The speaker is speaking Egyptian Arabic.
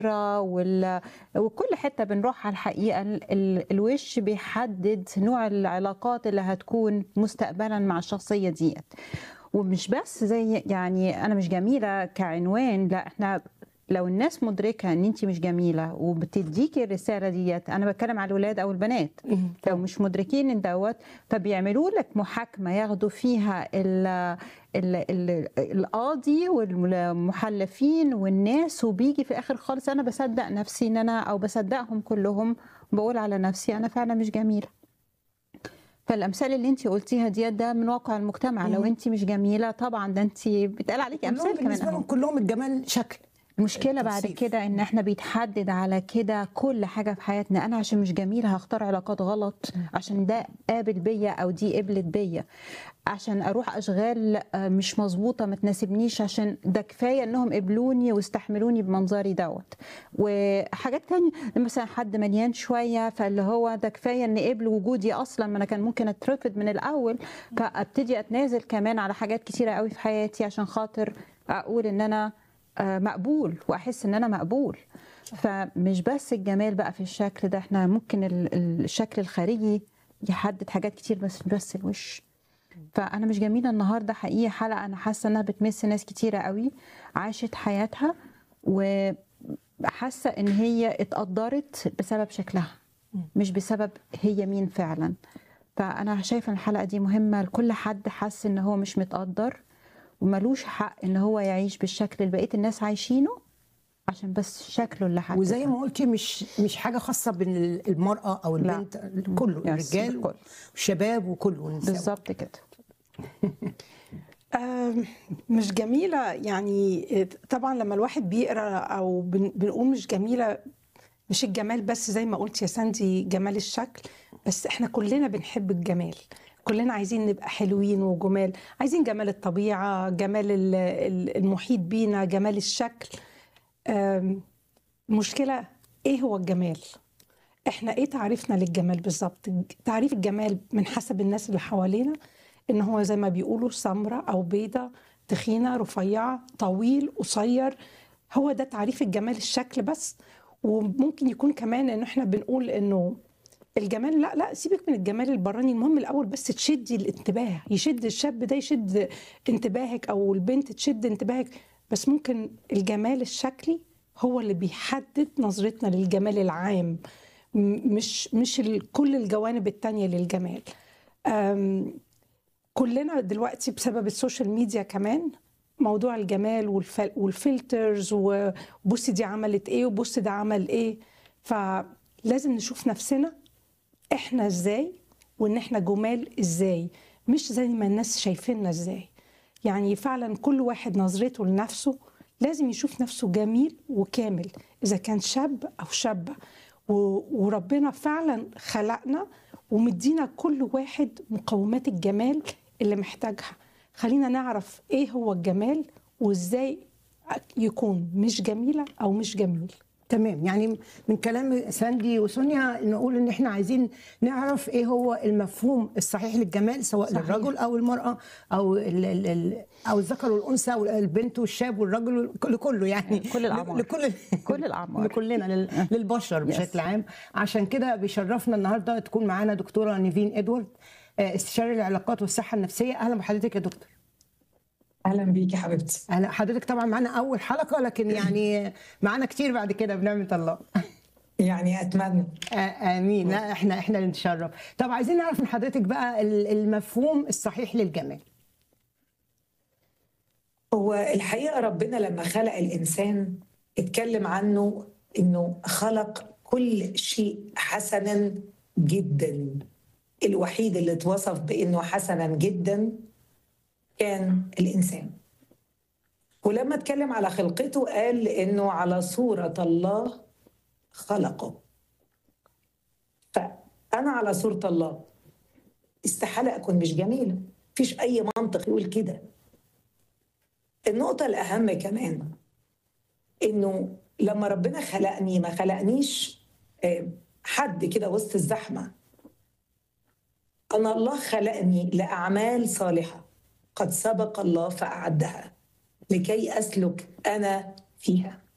وال... وكل حتة بنروحها الحقيقة ال... ال... الوش بيحدد نوع العلاقات اللي هتكون مستقبلا مع الشخصية ديت ومش بس زي يعني أنا مش جميلة كعنوان لا احنا لو الناس مدركة ان انت مش جميلة وبتديكي الرسالة ديت انا بتكلم على الولاد او البنات لو مش مدركين ان دوت فبيعملوا لك محاكمة ياخدوا فيها ال ال ال القاضي والمحلفين والناس وبيجي في الاخر خالص انا بصدق نفسي ان انا او بصدقهم كلهم بقول على نفسي انا فعلا مش جميله فالامثال اللي انت قلتيها ديت ده من واقع المجتمع لو انت مش جميله طبعا ده انت بيتقال عليكي كلهم امثال كمان بالنسبه أهو. لهم كلهم الجمال شكل المشكلة بعد التوصيف. كده ان احنا بيتحدد على كده كل حاجة في حياتنا انا عشان مش جميلة هختار علاقات غلط عشان ده قابل بيا او دي قبلت بيا عشان اروح اشغال آه، مش مظبوطة ما تناسبنيش عشان ده كفاية انهم قبلوني واستحملوني بمنظري دوت وحاجات تانية مثلا حد مليان شوية فاللي هو ده كفاية ان قبل وجودي اصلا ما انا كان ممكن اترفض من الاول فابتدي اتنازل كمان على حاجات كتيرة قوي في حياتي عشان خاطر اقول ان انا آه، مقبول واحس ان انا مقبول فمش بس الجمال بقى في الشكل ده احنا ممكن ال- ال- الشكل الخارجي يحدد حاجات كتير بس مش بس الوش فانا مش جميله النهارده حقيقي حلقه انا حاسه انها بتمس ناس كتيره قوي عاشت حياتها وحاسه ان هي اتقدرت بسبب شكلها مش بسبب هي مين فعلا فانا شايفه إن الحلقه دي مهمه لكل حد حاسس ان هو مش متقدر وملوش حق ان هو يعيش بالشكل اللي بقيه الناس عايشينه عشان بس شكله اللي حد وزي ما قلتي مش مش حاجه خاصه بالمراه او لا. البنت كله يس، الرجال الكل. والشباب وكله والنساء. بالظبط كده آم، مش جميلة يعني طبعا لما الواحد بيقرا أو بن- بنقول مش جميلة مش الجمال بس زي ما قلت يا ساندي جمال الشكل بس احنا كلنا بنحب الجمال كلنا عايزين نبقى حلوين وجمال عايزين جمال الطبيعة جمال ال- ال- المحيط بينا جمال الشكل آم، المشكلة ايه هو الجمال احنا ايه تعريفنا للجمال بالظبط تعريف الجمال من حسب الناس اللي حوالينا ان هو زي ما بيقولوا سمرة او بيضة تخينة رفيعة طويل قصير هو ده تعريف الجمال الشكل بس وممكن يكون كمان ان احنا بنقول انه الجمال لا لا سيبك من الجمال البراني المهم الاول بس تشدي الانتباه يشد الشاب ده يشد انتباهك او البنت تشد انتباهك بس ممكن الجمال الشكلي هو اللي بيحدد نظرتنا للجمال العام م- مش مش ال- كل الجوانب التانية للجمال أم، كلنا دلوقتي بسبب السوشيال ميديا كمان موضوع الجمال والف- والفلترز وبصي دي عملت ايه وبصي ده عمل ايه فلازم نشوف نفسنا احنا ازاي وان احنا جمال ازاي مش زي ما الناس شايفيننا ازاي يعني فعلا كل واحد نظرته لنفسه لازم يشوف نفسه جميل وكامل اذا كان شاب او شابه و- وربنا فعلا خلقنا ومدينا كل واحد مقومات الجمال اللي محتاجها خلينا نعرف ايه هو الجمال وازاي يكون مش جميله او مش جميل تمام يعني من كلام ساندي وسونيا نقول ان احنا عايزين نعرف ايه هو المفهوم الصحيح للجمال سواء صحيح. صحيح. للرجل او المراه او ال ال ال او الذكر والانثى والبنت والشاب والرجل لكله يعني كل الأعمار. لكل كل الأعمار. لكلنا لل- للبشر Yes. بشكل عام عشان كده بيشرفنا النهارده تكون معانا دكتوره نيفين ادوارد آه، استشاري العلاقات والصحه النفسيه اهلا بحضرتك يا دكتور اهلا بيكي حبيبتي انا حضرتك طبعا معانا اول حلقه لكن يعني معانا كتير بعد كده بنعمه الله يعني اتمنى آه، امين لا احنا احنا اللي نتشرف طب عايزين نعرف من حضرتك بقى ال- المفهوم الصحيح للجمال هو الحقيقه ربنا لما خلق الانسان اتكلم عنه انه خلق كل شيء حسنا جدا الوحيد اللي اتوصف بانه حسنا جدا كان الانسان ولما اتكلم على خلقته قال انه على صوره الله خلقه فانا على صوره الله استحاله اكون مش جميله مفيش اي منطق يقول كده النقطة الأهم كمان إنه لما ربنا خلقني ما خلقنيش آه، حد كده وسط الزحمة أنا الله خلقني لأعمال صالحة قد سبق الله فأعدها لكي أسلك أنا فيها